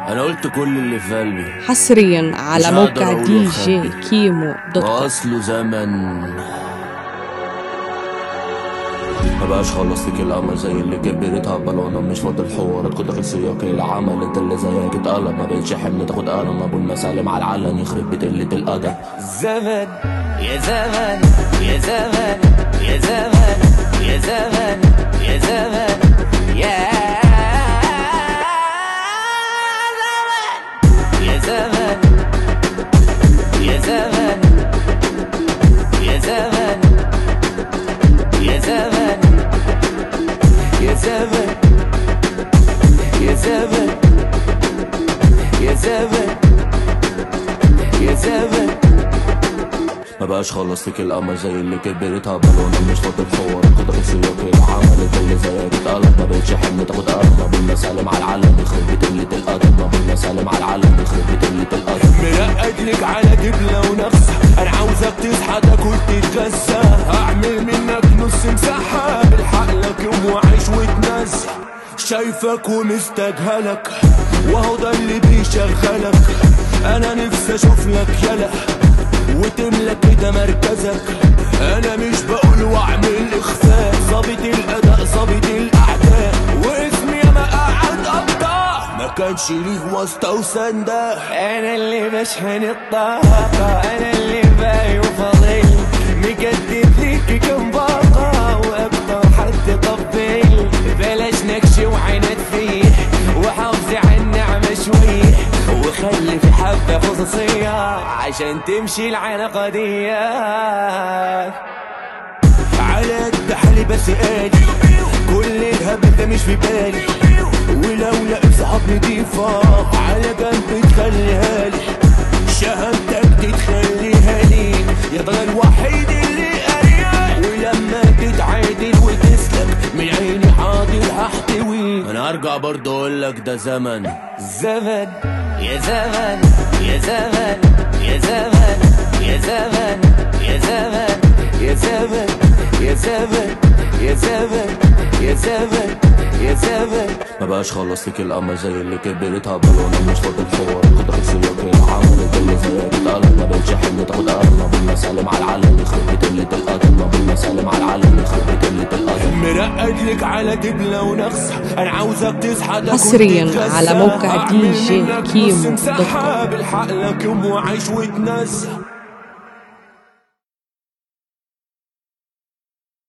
انا قلت كل اللي في قلبي حصريا على مش موقع هقدر دي أقوله جي وأخبي. كيمو دوت كوم واصله زمن مبقاش خلص لك الامل زي اللي كبرتها بالونة مش فاضل حوارات كنت داخل سياق العمل انت اللي زيك اتقلب ما بقتش حمل تاخد قلم ابو المسالم على العلن يخرب بيت قلة الادب زمن يا زمن يا زمن يا زمن يا زمن يا زمن يا زمن يا زمن يا زمن يا زمن يا زمن يا زمن يا زمن يا زمن مبقاش خلص لك الامل زي اللي كبرتها بالونة مش فاضل حوارات كنت داخل سياق العمل انت اللي زيك اتقلب ما بقتش حمل تاخد قلم ابو المسالم على العلن يخرب بيت قلة الادب ابو المسالم على العلن يخرب بيت قلة الادب مرقد لك على دبلة ونفسة انا عاوزك تصحى تاكل تتغذى هعمل منك نص مساحة بالحق لك يوم وعيش وتنزه شايفك ومستجهلك وهو ده اللي بيشغلك انا نفسي اشوف لك يلا وتملك كده مركزك انا مش بقول واعمل اخفاء ظابط الاداء ظابط الاعداء واسمي يا ما قاعد ابطال ما كانش ليه واسطة وسندة انا اللي بشحن الطاقة انا اللي باي وفضيل مقدم ليك كم باقة واكتر حد طبيل بلاش نكش وعينات فيه وحافظي على النعمة شويه وخلي في حبة خصوصية عشان تمشي العنقة دي على قد حالي بس قالي كل الهبل ده مش في بالي ولو لقيت صحاب نضيفة على جنب تخليها لي شهادتك دي تخليها لي يبقى الوحيد اللي قريان ولما تتعادل وتسلك من عيني حاضر هحتوي انا ارجع برضه اقول لك ده زمن زمن يا زمن يا زمن يا زمن يا زمن يا زمن يا زمن يا زمن يا زمن يا زمن يا زمن مبقاش خلص لك الامل زي اللي كبرتها بالونة مش فاضل حوارات كنت داخل سياق العمل انت اللي زيك اتقلب ما بقتش حمل تاخد قلم ابو المسالم على العلن يخرب بيت قلة الادب ابو المسالم على العلن يخرب بيت قلة الادب مرقد لك على دبلة ونغصة انا عاوزك تصحى تاكل حصرياً تتغذى. على موقع هعمل دي جي منك كيمو نص دوت كوم. مساحة بالحق لك يوم وعيش وتنزه